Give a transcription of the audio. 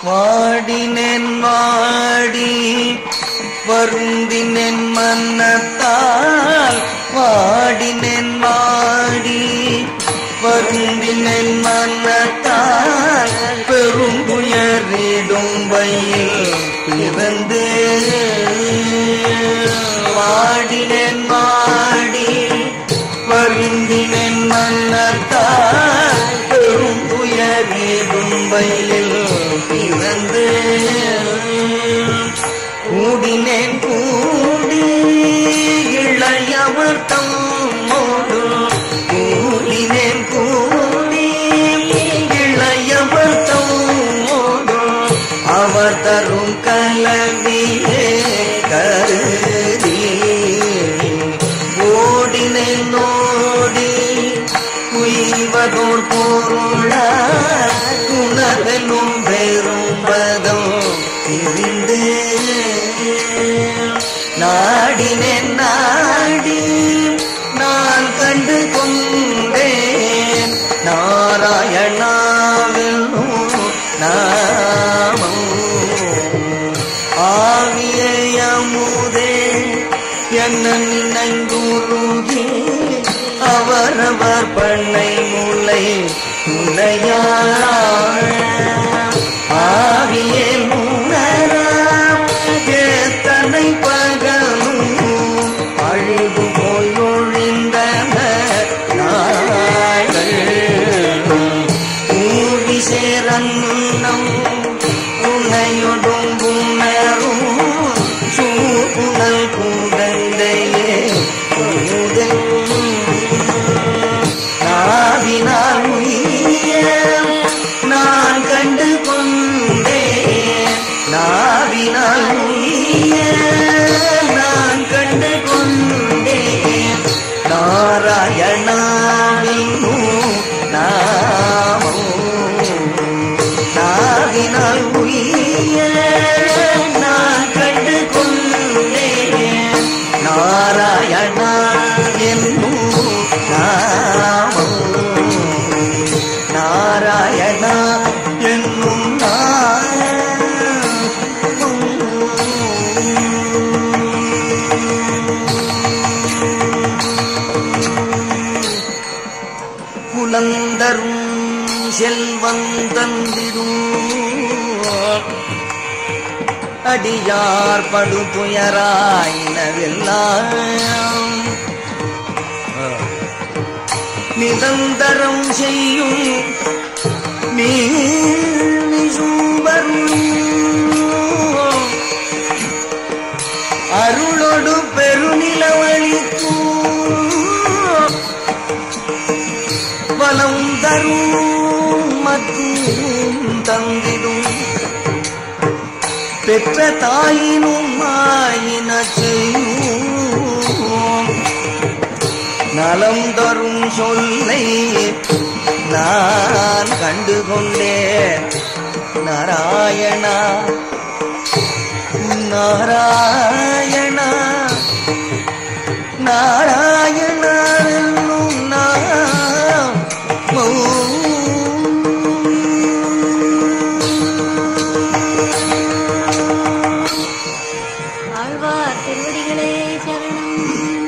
வாடினேன் வாடி வருந்தினேன் மன்னத்தால் வாடினேன் வாடி வருந்தினேன் மன்னத்தால் பெரும் துயரிடும் வயல் பிறந்து வாடினேன் வாடி வருந்தினேன் மன்னத்தால் பெரும் துயரிடும் வயலில் பிறந்து கூடினேன் கூடி இளையவர் தம்மோடு கூடினேன் கூடி இளையவர் தம்மோடு அவர் தரும் கலவியே கருதி ஓடினேன் நோடி உய்வதோர் பொருள உணர்வெனும் பெரும்பதம் திரிந்து நாடினேன் நாடி நான் கண்டு கொண்டேன் நாராயணாவிலும் நாமம் ஆவியமுதே என்ன நினைந்துருகி அவரவர் பண்ணை முல்லை முல்லையார் ஆவியே முன்னராம் எத்தனை பகலும் அழுது போய் ஒழிந்தன நாள்கள் ஊவி சேரன்னம் உன்னையொடும் புன்னரும் சூப்புணல் கூடந்தையே கூதல் நாவினால் உய்ய நான் கண்டு கொண்டேன் நாவினால் உய்ய நான் கண்டு கொண்டேன் நாராயணாவின் நாமம் நாவினால் உய்ய நான் கண்டு கொண்டேன் நாராயணா என்னும் நாமம் நாராயணா என்னும் குலந்தரும் செல்வந்தந்திரும் அடியார் படு துயராயினவெல்லாம் நிரந்தரம் செய்யும் நீசும்பரும் அருளொடு பெருநிலவழிக்கும் வலம் தரும் மற்றும் தந்திடும் பெற்ற தாயினும் ஆயின செய்யும் நலம் தரும் சொல்லை நான் கண்டு கொண்டேன் நாராயணா நாராயணா நாராயணா என்னும் நாமம் ஆழ்வார் திருவடிகளே சரணம்